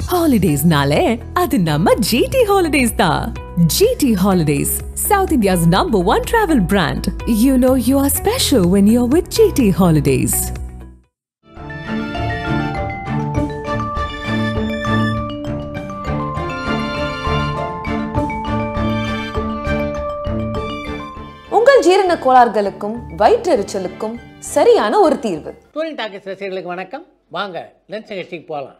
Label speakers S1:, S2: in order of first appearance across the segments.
S1: ஹாலிடேஸ்னாலே அது நம்ம ஜிடி ஹாலிடேஸ் தான் GT holidays south India's number one travel brand you know you are special when you are with GT holidays
S2: உங்கள் ஜீரண கோளாறுகளுக்கும் வயிற்றெரிச்சலுக்கும் சரியான ஒரு தீர்வு
S3: டூரிங் டாக்கீஸ் ரசிகர்களுக்கு வணக்கம் வாங்க லென்ஸ் நிகழ்ச்சிக்கு போகலாம்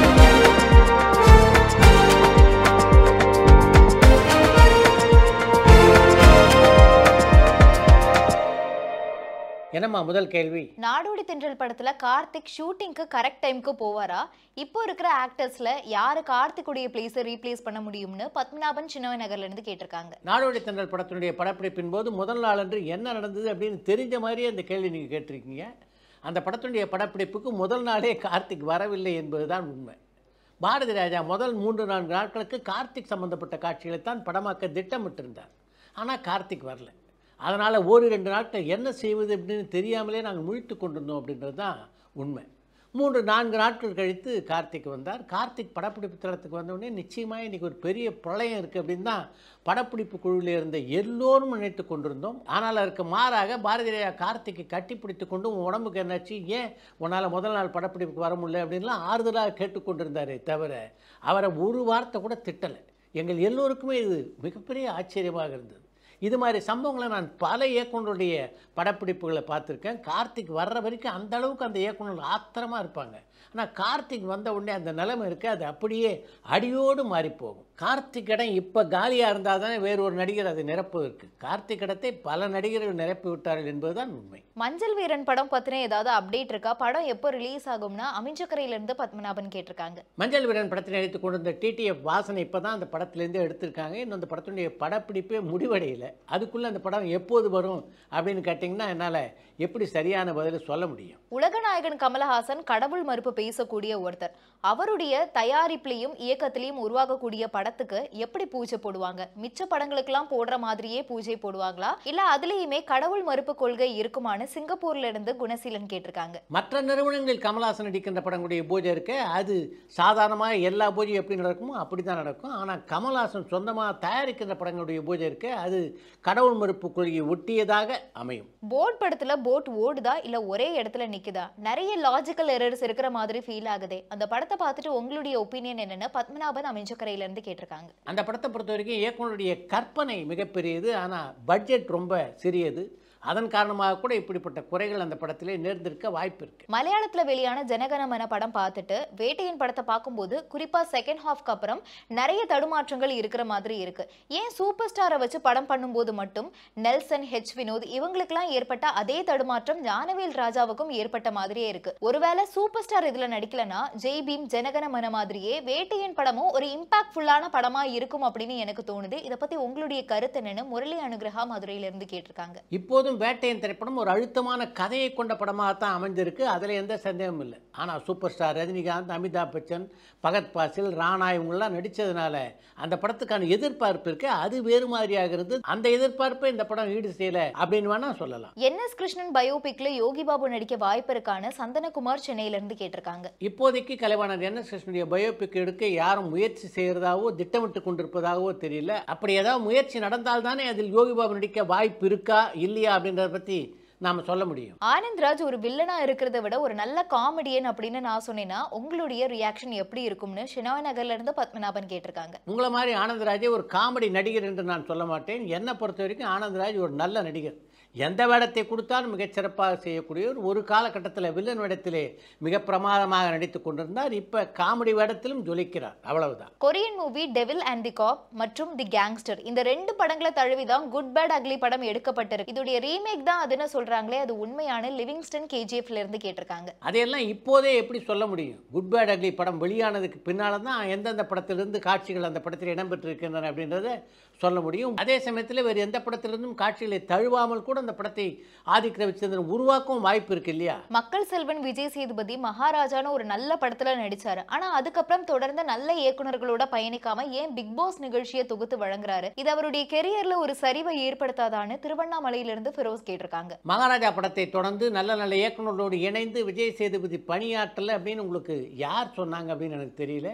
S3: என்னம்மா முதல் கேள்வி
S4: நாடோடி தென்றல் படத்துல கார்த்திக் ஷூட்டிங்க்கு கரெக்ட் டைம்க்கு போவாரா இப்போ இருக்கிற ஆக்டர்ஸ்ல யாரு கார்த்திக்குடைய பிளேஸை ரீப்ளேஸ் பண்ண முடியும்னு பத்மநாபன் சின்னவன் நகர்ல இருந்து கேட்டிருக்காங்க
S3: நாடோடி தென்றல் படத்தினுடைய படப்பிடிப்பின் போது முதல் நாளன்று என்ன நடந்தது அப்படின்னு தெரிஞ்ச மாதிரியே அந்த கேள்வி நீங்கள் கேட்டிருக்கீங்க அந்த படத்தினுடைய படப்பிடிப்புக்கு முதல் நாளே கார்த்திக் வரவில்லை என்பதுதான் உண்மை பாரதி ராஜா முதல் மூன்று நான்கு நாட்களுக்கு கார்த்திக் சம்பந்தப்பட்ட காட்சிகளை தான் படமாக்க திட்டமிட்டிருந்தார் ஆனால் கார்த்திக் வரல அதனால் ஒரு ரெண்டு நாட்கள் என்ன செய்வது அப்படின்னு தெரியாமலே நாங்கள் முழித்து கொண்டிருந்தோம் அப்படின்றது தான் உண்மை மூன்று நான்கு நாட்கள் கழித்து கார்த்திக் வந்தார் கார்த்திக் படப்பிடிப்பு தளத்துக்கு வந்தவுடனே நிச்சயமாக இன்றைக்கி ஒரு பெரிய பிரளயம் இருக்குது அப்படின்னு தான் படப்பிடிப்பு குழுவில் இருந்த எல்லோரும் நினைத்து கொண்டிருந்தோம் ஆனால் அதற்கு மாறாக பாரதி ராஜா கார்த்திக்கை கட்டிப்பிடித்து கொண்டு உன் உடம்புக்கு என்னாச்சு ஏன் உன்னால் முதல் நாள் படப்பிடிப்புக்கு வர முடியல அப்படின்லாம் ஆறுதலாக கேட்டுக்கொண்டிருந்தாரே தவிர அவரை ஒரு வார்த்தை கூட திட்டலை எங்கள் எல்லோருக்குமே இது மிகப்பெரிய ஆச்சரியமாக இருந்தது இது மாதிரி சம்பவங்களை நான் பல இயக்குனருடைய படப்பிடிப்புகளை பார்த்துருக்கேன் கார்த்திக் வர்ற வரைக்கும் அந்த அளவுக்கு அந்த இயக்குனர் ஆத்திரமாக இருப்பாங்க ஆனால் கார்த்திக் வந்த உடனே அந்த நிலைமை இருக்குது அது அப்படியே அடியோடு மாறி போகும் கார்த்திக் இடம் இப்போ காலியாக இருந்தால் தானே வேறு ஒரு நடிகர் அதை நிரப்புவதற்கு கார்த்திக் இடத்தை பல நடிகர்கள் நிரப்பி விட்டார்கள் என்பதுதான் உண்மை
S4: மஞ்சள் வீரன் படம் பத்தின ஏதாவது அப்டேட் இருக்கா படம் எப்போ ரிலீஸ் ஆகும்னா அமைஞ்சக்கரையில இருந்து பத்மநாபன் கேட்டிருக்காங்க
S3: மஞ்சள் வீரன் படத்தில் நடித்து கொண்டிருந்த டிடிஎஃப் வாசனை இப்போ தான் அந்த படத்துலேருந்து எடுத்திருக்காங்க இன்னும் அந்த படத்தினுடைய படப்பிடிப்பே முடிவடையலை அதுக்குள்ளே அந்த படம் எப்போது வரும் அப்படின்னு கேட்டிங்கன்னா என்னால் எப்படி சரியான பதிலை சொல்ல முடியும்
S4: உலகநாயகன் கமலஹாசன் கடவுள் மறுப்பு பேசக்கூடிய ஒருத்தர் அவருடைய தயாரிப்புலையும் இயக்கத்திலையும் உருவாகக்கூடிய படத்துக்கு எப்படி பூஜை போடுவாங்க மிச்ச படங்களுக்கெல்லாம் போடுற மாதிரியே பூஜை போடுவாங்களா இல்ல அதுலயுமே கடவுள் மறுப்பு கொள்கை இருக்குமான்னு சிங்கப்பூர்ல இருந்து குணசீலன் கேட்டிருக்காங்க
S3: மற்ற நிறுவனங்களில் கமல்ஹாசன் நடிக்கின்ற படங்களுடைய பூஜை இருக்க அது சாதாரணமாக எல்லா பூஜையும் எப்படி நடக்குமோ அப்படி தான் நடக்கும் ஆனால் கமல்ஹாசன் சொந்தமாக தயாரிக்கின்ற படங்களுடைய பூஜை இருக்க அது கடவுள் மறுப்பு கொள்கையை ஒட்டியதாக அமையும்
S4: போட் படத்துல போட் ஓடுதா இல்ல ஒரே இடத்துல நிக்குதா நிறைய லாஜிக்கல் எரர்ஸ் இருக்கிற மாதிரி ஃபீல் ஆகுதே அந்த படத்தை பார்த்துட்டு உங்களுடைய ஒப்பீனியன் என்னன்னு பத்மநாபன் அமைஞ்சக்கரையில இருந்து கேட்டிருக்காங்க
S3: அந்த படத்தை பொறுத்த வரைக்கும் இயக்குனருடைய கற்பனை மிகப்பெரியது ஆனால் பட்ஜெட் ரொம்ப சிறியது அதன் காரணமாக கூட இப்படிப்பட்ட குறைகள் அந்த படத்திலே நேர்ந்திருக்க வாய்ப்பு இருக்குது
S4: மலையாளத்துல வெளியான ஜனகணமன படம் பார்த்துட்டு வேட்டையன் படத்தை பார்க்கும்போது குறிப்பா செகண்ட் ஹாஃப்க்கு அப்புறம் நிறைய தடுமாற்றங்கள் இருக்கிற மாதிரி இருக்கு ஏன் சூப்பர் ஸ்டாரை வச்சு படம் பண்ணும்போது மட்டும் நெல்சன் ஹெச் வினோத் இவங்களுக்கெல்லாம் ஏற்பட்ட அதே தடுமாற்றம் ஞானவேல் ராஜாவுக்கும் ஏற்பட்ட மாதிரியே இருக்கு ஒருவேளை சூப்பர் ஸ்டார் இதுல நடிக்கலனா ஜெய் பீம் ஜனகணமன மாதிரியே வேட்டையன் படமும் ஒரு இம்பாக்ட்ஃபுல்லான படமா இருக்கும் அப்படின்னு எனக்கு தோணுது இதை பத்தி உங்களுடைய கருத்து என்னன்னு முரளி அனுகிரகா மதுரையில இருந்து கேட்டிருக்காங்க
S3: இப்போதும் வேட்டையன் திரைப்படம் ஒரு அழுத்தமான கதையை கொண்ட படமாகத்தான் அமைஞ்சிருக்கு அதில் எந்த சந்தேகமும் இல்லை ஆனால் சூப்பர் ஸ்டார் ரஜினிகாந்த் அமிதாப் பச்சன் பகத் பாசில் ராணா இவங்கெல்லாம் நடித்ததுனால அந்த படத்துக்கான எதிர்பார்ப்பு இருக்கு அது வேறு மாதிரியாகிறது அந்த எதிர்பார்ப்பை இந்த படம் ஈடு செய்யலை அப்படின்னு வேணால் சொல்லலாம்
S4: என் எஸ் கிருஷ்ணன் பயோபிக்ல யோகி பாபு நடிக்க வாய்ப்பு இருக்கான்னு சந்தனகுமார் சென்னையில இருந்து கேட்டிருக்காங்க
S3: இப்போதைக்கு கலைவாணர் என் எஸ் கிருஷ்ணனுடைய பயோபிக் எடுக்க யாரும் முயற்சி செய்கிறதாவோ திட்டமிட்டு கொண்டிருப்பதாகவோ தெரியல அப்படி ஏதாவது முயற்சி நடந்தால் தானே அதில் யோகி பாபு நடிக்க வாய்ப்பு இருக்கா இல்லையா அப்படின்றத பற்றி நாம் சொல்ல முடியும்
S4: ஆனந்த்ராஜ் ஒரு வில்லனா இருக்கிறத விட ஒரு நல்ல காமெடியன் அப்படின்னு நான் சொன்னேன்னா உங்களுடைய ரியாக்ஷன் எப்படி இருக்கும்னு ஷினாய் நகர்ல இருந்து பத்மநாபன் கேட்டிருக்காங்க
S3: உங்களை மாதிரி ஆனந்தராஜே ஒரு காமெடி நடிகர் என்று நான் சொல்ல மாட்டேன் என்னை பொறுத்த வரைக்கும் ஆனந்தராஜ் ஒரு நல்ல நடிகர் எந்த வேடத்தை கொடுத்தாலும் மிகச் சிறப்பாக செய்யக்கூடியவர் ஒரு காலகட்டத்தில் வில்லன் வேடத்திலே மிக பிரமாதமாக நடித்து கொண்டிருந்தார் இப்போ காமெடி வேடத்திலும் ஜொலிக்கிறார் அவ்வளவுதான்
S4: Korean movie devil and the cop மற்றும் தி கேங்ஸ்டர் இந்த ரெண்டு படங்களை தழுவிதான் குட் பேட் அக்லி படம் எடுக்கப்பட்டிருக்கு இதோடைய ரீமேக் தான் அதுன்னு சொல்றாங்களே அது உண்மையான லிவிங்ஸ்டன் கேஜிஎஃப்ல இருந்து கேட்டிருக்காங்க
S3: அதையெல்லாம் இப்போதே எப்படி சொல்ல முடியும் குட் பேட் அக்லி படம் வெளியானதுக்கு பின்னால் தான் எந்தெந்த படத்திலிருந்து காட்சிகள் அந்த படத்தில் இடம்பெற்றிருக்கின்றன அப்படின்றத சொல்ல முடியும் அதே சமயத்தில் வேறு எந்த படத்திலிருந்தும் காட்சிகளை தழுவாமல் கூட அந்த படத்தை ஆதிக்க ரவிச்சந்திரன் உருவாக்கவும் வாய்ப்பு இருக்கு இல்லையா
S4: மக்கள் செல்வன் விஜய் சேதுபதி மகாராஜான்னு ஒரு நல்ல படத்துல நடிச்சாரு ஆனா அதுக்கப்புறம் தொடர்ந்து நல்ல இயக்குனர்களோட பயணிக்காம ஏன் பிக் பாஸ் நிகழ்ச்சியை தொகுத்து வழங்குறாரு இது அவருடைய கெரியர்ல ஒரு சரிவை ஏற்படுத்தாதான்னு திருவண்ணாமலையில இருந்து ஃபிரோஸ் கேட்டிருக்காங்க
S3: மகாராஜா படத்தை தொடர்ந்து நல்ல நல்ல இயக்குனர்களோடு இணைந்து விஜய் சேதுபதி பணியாற்றல அப்படின்னு உங்களுக்கு யார் சொன்னாங்க அப்படின்னு எனக்கு தெரியல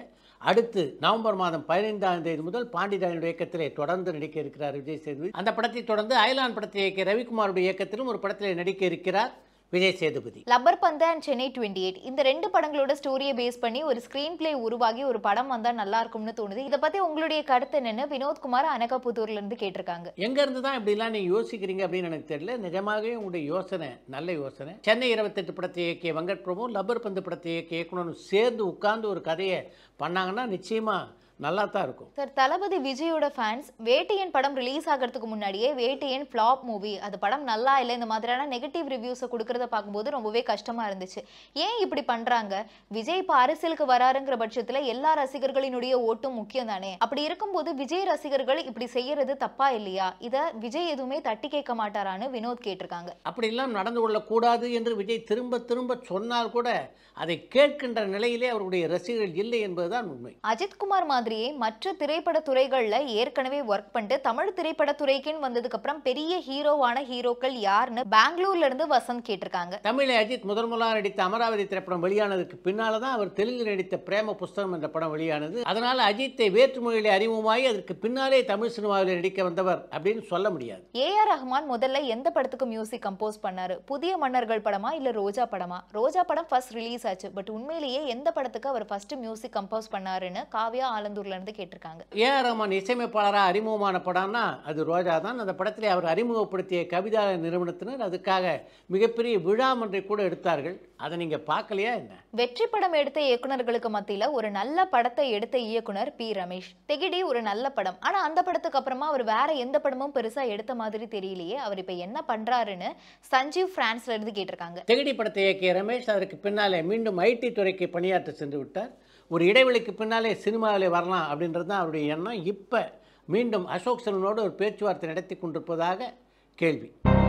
S3: அடுத்து நவம்பர் மாதம் பதினைந்தாம் தேதி முதல் பாண்டிதாயனுடைய இயக்கத்திலே தொடர்ந்து நடிக்க இருக்கிறார் விஜய் சேதுபதி அந்த படத்தை தொடர்ந்து அயலான் படத்தை இயக்கிய ரவிக்குமாருடைய இயக்கத்திலும் ஒரு படத்திலே நடிக்க இருக்கிறார் Vijay Sethupathi
S4: lubber Pandhu and Chennai twenty eight இந்த ரெண்டு படங்களோட ஸ்டோரியை பேஸ் பண்ணி ஒரு ஸ்க்ரீன் பிளே உருவாகி ஒரு படம் வந்தா நல்லா இருக்கும்னு தோணுது இதை பத்தி உங்களுடைய கருத்து என்னன்னு வினோத்குமார் அனகாபுத்தூர்ல இருந்து கேட்டிருக்காங்க
S3: எங்கேருந்து தான் இப்படிலாம் நீங்கள் யோசிக்கிறீங்க அப்படின்னு எனக்கு தெரியல நிஜமாகவே உங்களுடைய யோசனை நல்ல யோசனை சென்னை இருபத்தெட்டு படத்தை இயக்கிய வெங்கட் பிரபு லப்பர் பந்து படத்தை இயக்கிய இயக்குனரும் சேர்ந்து உட்கார்ந்து ஒரு கதையை பண்ணாங்கன்னா நிச்சயமாக நல்லா தான் இருக்கும்
S4: சார் தளபதி விஜயோட ஃபேன்ஸ் வேட்டையன் படம் ரிலீஸ் ஆகிறதுக்கு முன்னாடியே வேட்டையன் ஃப்ளாப் மூவி அது படம் நல்லா இல்லை இந்த மாதிரியான நெகட்டிவ் ரிவ்யூஸை கொடுக்கறத பார்க்கும்போது ரொம்பவே கஷ்டமா இருந்துச்சு ஏன் இப்படி பண்றாங்க விஜய் இப்போ அரசியலுக்கு வராருங்கிற பட்சத்துல எல்லா ரசிகர்களினுடைய ஓட்டும் முக்கியம் தானே அப்படி இருக்கும்போது விஜய் ரசிகர்கள் இப்படி செய்யறது தப்பா இல்லையா இதை விஜய் எதுவுமே தட்டி கேட்க மாட்டாரான்னு வினோத் கேட்டிருக்காங்க
S3: அப்படியெல்லாம் நடந்து கொள்ளக்கூடாது என்று விஜய் திரும்ப திரும்ப சொன்னால் கூட அதை கேட்கின்ற நிலையிலே அவருடைய ரசிகர்கள் இல்லை என்பதுதான் உண்மை
S4: அஜித்குமார் மாதிரியே மற்ற திரைப்பட துறைகள்ல ஏற்கனவே ஒர்க் பண்ணிட்டு தமிழ் திரைப்பட துறைக்குன்னு வந்ததுக்கு அப்புறம் பெரிய ஹீரோவான ஹீரோக்கள் யாருன்னு பெங்களூர்ல இருந்து வசந்த் கேட்டிருக்காங்க
S3: தமிழை அஜித் முதல் முதலாக நடித்த அமராவதி திரைப்படம் வெளியானதுக்கு பின்னால தான் அவர் தெலுங்கு நடித்த பிரேம புஸ்தகம் என்ற படம் வெளியானது அதனால் அஜித்தை வேற்றுமொழியிலே அறிமுகமாகி அதற்கு பின்னாலே தமிழ் சினிமாவில் நடிக்க வந்தவர் அப்படின்னு சொல்ல முடியாது
S4: ஏ ஆர் ரஹ்மான் முதல்ல எந்த படத்துக்கு மியூசிக் கம்போஸ் பண்ணாரு புதிய மன்னர்கள் படமா இல்ல ரோஜா படமா ரோஜா படம் ஃபர்ஸ்ட் ரிலீஸ் ஆச்சு பட் உண்மையிலேயே எந்த படத்துக்கு அவர் ஃபர்ஸ்ட் மியூசிக் கம்போஸ் பண்ணாருன்னு காவ்யா ஆலந்தூர்ல இருந்து கேட்டிருக்காங்க
S3: ஏ ஆர் ரஹ்மான் இசையமைப்பாளராக அறிமுகமான படம்னா அது ரோஜா தான் அந்த படத்திலே அவர் அறிமுகப்படுத்திய கவிதா நிறுவனத்தினர் அதுக்காக மிகப்பெரிய விழாமன்றை கூட எடுத்தார்கள் அதை நீங்கள் பார்க்கலையா என்ன
S4: வெற்றி படம் எடுத்த இயக்குனர்களுக்கு மத்தியில ஒரு நல்ல படத்தை எடுத்த இயக்குனர் பி ரமேஷ் தெகிடி ஒரு நல்ல படம் ஆனா அந்த படத்துக்கு அப்புறமா அவர் வேற எந்த படமும் பெருசா எடுத்த மாதிரி தெரியலையே அவர் இப்ப என்ன பண்றாருன்னு சஞ்சீவ் பிரான்ஸ்ல இருந்து கேட்டிருக்காங்க
S3: தெகடி படத்தை இயக்கிய ரமேஷ் அதற்கு பின்னாலே மீண்டும் ஐடி துறைக்கு பணியாற்ற சென்று விட்டார் ஒரு இடைவெளிக்கு பின்னாலே சினிமாவில் வரலாம் அப்படின்றது தான் அவருடைய எண்ணம் இப்போ மீண்டும் அசோக் செல்வனோடு ஒரு பேச்சுவார்த்தை நடத்தி கொண்டிருப்பதாக கேள்வி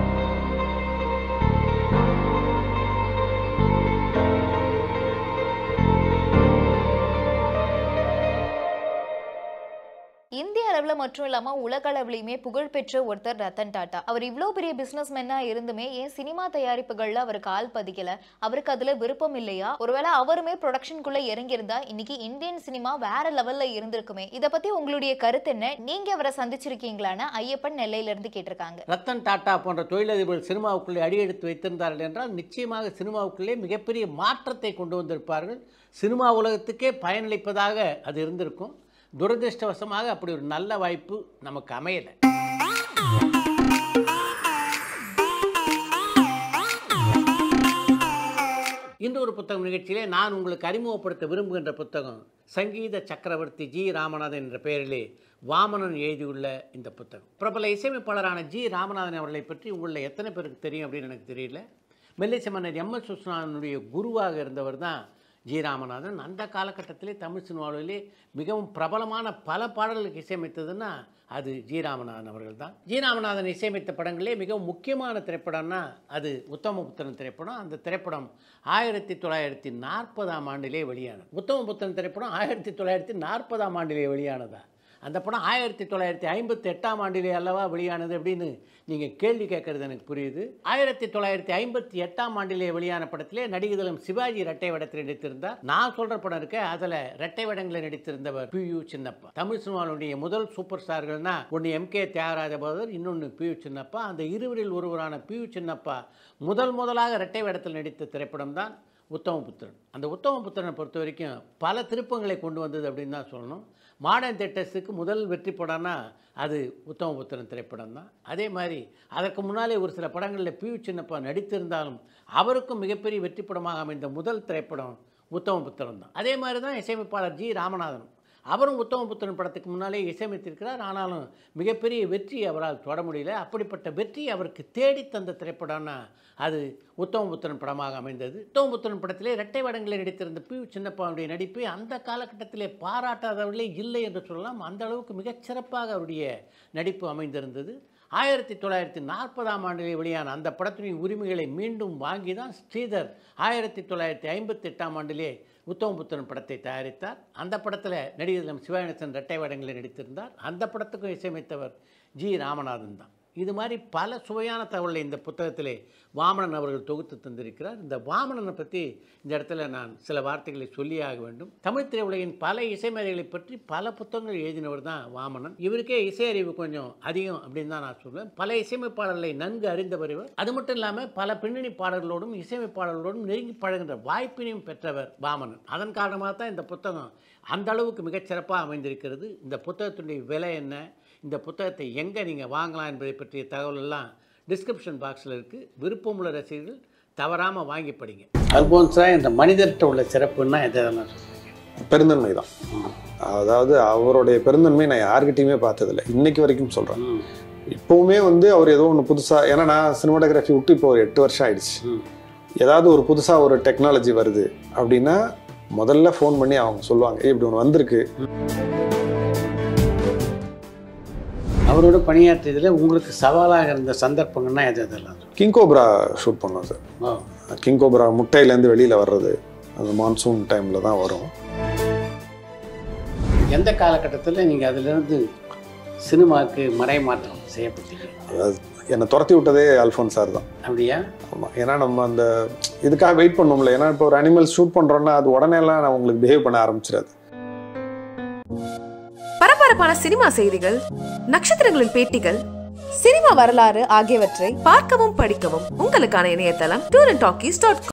S4: இந்திய அளவுல மட்டும் இல்லாம உலக அளவுலயுமே புகழ்பெற்ற ஒருத்தர் ரத்தன் டாடா அவர் இவ்வளோ பெரிய பிசினஸ் மேனா இருந்துமே ஏன் சினிமா தயாரிப்புகள்ல அவர் கால் பதிக்கல அவருக்கு அதுல விருப்பம் இல்லையா ஒருவேளை அவருமே ப்ரொடக்ஷனுக்குள்ள இறங்கியிருந்தா இன்னைக்கு இந்தியன் சினிமா வேற லெவல்ல இருந்திருக்குமே இத பத்தி உங்களுடைய கருத்து என்ன நீங்க அவரை சந்திச்சிருக்கீங்களான்னு ஐயப்பன் நெல்லையில இருந்து கேட்டிருக்காங்க
S3: ரத்தன் டாட்டா போன்ற தொழிலதிபர்கள் சினிமாவுக்குள்ளே அடியெடுத்து வைத்திருந்தார்கள் என்றால் நிச்சயமாக சினிமாவுக்குள்ளே மிகப்பெரிய மாற்றத்தை கொண்டு வந்திருப்பார்கள் சினிமா உலகத்துக்கே பயனளிப்பதாக அது இருந்திருக்கும் துரதிருஷ்டவசமாக அப்படி ஒரு நல்ல வாய்ப்பு நமக்கு அமையலை இன்று ஒரு புத்தகம் நிகழ்ச்சியிலே நான் உங்களுக்கு அறிமுகப்படுத்த விரும்புகின்ற புத்தகம் சங்கீத சக்கரவர்த்தி ஜி ராமநாதன் என்ற பெயரிலே வாமனன் எழுதியுள்ள இந்த புத்தகம் பிரபல இசையமைப்பாளரான ஜி ராமநாதன் அவர்களை பற்றி உங்களில் எத்தனை பேருக்கு தெரியும் அப்படின்னு எனக்கு தெரியல மெல்லிசை மன்னர் எம் எஸ் விஸ்வநாதனுடைய குருவாக இருந்தவர் தான் ஜி ராமநாதன் அந்த காலகட்டத்திலே தமிழ் சினிமாவிலே மிகவும் பிரபலமான பல பாடல்களுக்கு இசையமைத்ததுன்னா அது ஜி ராமநாதன் அவர்கள் தான் ஜி ராமநாதன் இசையமைத்த படங்களே மிகவும் முக்கியமான திரைப்படம்னா அது உத்தமபுத்திரன் திரைப்படம் அந்த திரைப்படம் ஆயிரத்தி தொள்ளாயிரத்தி நாற்பதாம் ஆண்டிலே வெளியானது உத்தமபுத்திரன் திரைப்படம் ஆயிரத்தி தொள்ளாயிரத்தி நாற்பதாம் ஆண்டிலே வெளியானதா அந்த படம் ஆயிரத்தி தொள்ளாயிரத்தி ஐம்பத்தி எட்டாம் ஆண்டிலே அல்லவா வெளியானது அப்படின்னு நீங்கள் கேள்வி கேட்குறது எனக்கு புரியுது ஆயிரத்தி தொள்ளாயிரத்தி ஐம்பத்தி எட்டாம் ஆண்டிலே வெளியான படத்திலே நடிகர்களும் சிவாஜி இரட்டை வேடத்தில் நடித்திருந்தார் நான் சொல்கிற படம் இருக்க அதில் இரட்டை வேடங்களில் நடித்திருந்தவர் பி யு சின்னப்பா தமிழ் சினிமாவுடைய முதல் சூப்பர் ஸ்டார்கள்னா ஒன்று எம் கே தியாகராஜ பகதர் இன்னொன்று பி யு சின்னப்பா அந்த இருவரில் ஒருவரான பி யு சின்னப்பா முதல் முதலாக இரட்டை வேடத்தில் நடித்த திரைப்படம் தான் உத்தமபுத்திரன் அந்த உத்தமபுத்திரனை பொறுத்த வரைக்கும் பல திருப்பங்களை கொண்டு வந்தது அப்படின்னு தான் சொல்லணும் மாடர்ன் தேட்டர்ஸுக்கு முதல் வெற்றி படம்னா அது உத்தமபுத்திரன் திரைப்படம் தான் அதே மாதிரி அதற்கு முன்னாலே ஒரு சில படங்களில் பி யு சின்னப்பா நடித்திருந்தாலும் அவருக்கும் மிகப்பெரிய வெற்றி படமாக அமைந்த முதல் திரைப்படம் உத்தமபுத்திரன் தான் அதே மாதிரி தான் இசையமைப்பாளர் ஜி ராமநாதன் அவரும் உத்தமபுத்திரன் படத்துக்கு முன்னாலே இசையமைத்திருக்கிறார் ஆனாலும் மிகப்பெரிய வெற்றி அவரால் தொட முடியல அப்படிப்பட்ட வெற்றி அவருக்கு தேடி தந்த திரைப்படம்னா அது உத்தமபுத்திரன் படமாக அமைந்தது உத்தமபுத்திரன் படத்திலே இரட்டை வடங்களில் நடித்திருந்த பி யு சின்னப்பாவுடைய நடிப்பை அந்த காலகட்டத்திலே பாராட்டாதவர்களே இல்லை என்று சொல்லலாம் அந்த அளவுக்கு மிகச்சிறப்பாக அவருடைய நடிப்பு அமைந்திருந்தது ஆயிரத்தி தொள்ளாயிரத்தி நாற்பதாம் ஆண்டிலே வெளியான அந்த படத்தின் உரிமைகளை மீண்டும் வாங்கி தான் ஸ்ரீதர் ஆயிரத்தி தொள்ளாயிரத்தி ஐம்பத்தி எட்டாம் ஆண்டிலே உத்தமபுத்திரன் படத்தை தயாரித்தார் அந்த படத்தில் நடிகர் எம் சிவாயணசன் இரட்டை வேடங்களில் நடித்திருந்தார் அந்த படத்துக்கும் இசையமைத்தவர் ஜி ராமநாதன் தான் இது மாதிரி பல சுவையான தகவலை இந்த புத்தகத்திலே வாமனன் அவர்கள் தொகுத்து தந்திருக்கிறார் இந்த வாமனனை பற்றி இந்த இடத்துல நான் சில வார்த்தைகளை சொல்லியாக வேண்டும் தமிழ் திரையுலகின் பல இசைமேதைகளை பற்றி பல புத்தகங்கள் எழுதினவர் தான் வாமனன் இவருக்கே இசை அறிவு கொஞ்சம் அதிகம் அப்படின்னு தான் நான் சொல்வேன் பல இசையமைப்பாளர்களை நன்கு அறிந்தவர் இவர் அது மட்டும் இல்லாமல் பல பின்னணி பாடல்களோடும் இசையமைப்பாளர்களோடும் நெருங்கி பழகின்ற வாய்ப்பினையும் பெற்றவர் வாமனன் அதன் காரணமாக தான் இந்த புத்தகம் அந்த அளவுக்கு மிகச்சிறப்பாக அமைந்திருக்கிறது இந்த புத்தகத்தினுடைய விலை என்ன இந்த புத்தகத்தை எங்கே நீங்கள் வாங்கலாம் என்பதை பற்றிய தகவல் எல்லாம் டிஸ்கிரிப்ஷன் பாக்ஸில் இருக்குது விருப்பமுள்ள ரசிகர்கள் தவறாமல் வாங்கி படிங்க அல்போன்ஸா இந்த மனிதர்கிட்ட உள்ள சிறப்புன்னா எதெல்லாம் சொல்லுவீங்க
S5: பெருந்தன்மை தான் அதாவது அவருடைய பெருந்தன்மை நான் யார்கிட்டயுமே பார்த்ததில்ல இன்னைக்கு வரைக்கும் சொல்கிறேன்
S3: ம்
S5: இப்போவுமே வந்து அவர் ஏதோ ஒன்று புதுசாக ஏன்னா நான் சினிமாட்டோகிராஃபி விட்டு இப்போ ஒரு எட்டு வருஷம் ஆயிடுச்சு
S3: ம்
S5: ஏதாவது ஒரு புதுசாக ஒரு டெக்னாலஜி வருது அப்படின்னா முதல்ல ஃபோன் பண்ணி அவங்க சொல்லுவாங்க "ஏய், இப்படி ஒன்று வந்திருக்கு
S3: அவரோட பணியாற்றியதில் உங்களுக்கு சவாலாக இருந்த சந்தர்ப்பங்கள்னா எது எதெல்லாம் சொல்லுங்க?
S5: கிங் கோப்ரா ஷூட் பண்ணோம் சார்
S3: ஓ
S5: கிங் கோப்ரா முட்டையிலேருந்து வெளியில் வர்றது அந்த மான்சூன் டைமில் தான் வரும்
S3: எந்த காலகட்டத்தில் நீங்கள் அதிலிருந்து சினிமாவுக்கு மறைமாற்றம் செய்யப்பட்டீங்க
S5: அதாவது என்னை துரத்தி விட்டதே அல்ஃபோன் சார் தான்
S3: அப்படியா
S5: ஆமாம் ஏன்னா நம்ம அந்த இதுக்காக வெயிட் பண்ணோம்ல ஏன்னா இப்போ ஒரு அனிமல் ஷூட் பண்ணுறோன்னா அது உடனே எல்லாம் நான் உங்களுக்கு பிஹேவ் பண்ண ஆரம்பிச்சிடாது
S6: பரபரப்பான சினிமா செய்திகள் நட்சத்திரங்களின் பேட்டிகள் சினிமா வரலாறு ஆகியவற்றை பார்க்கவும் படிக்கவும் உங்களுக்கான இணையதளம் டூர் அண்ட் டாக்கீஸ் டாட்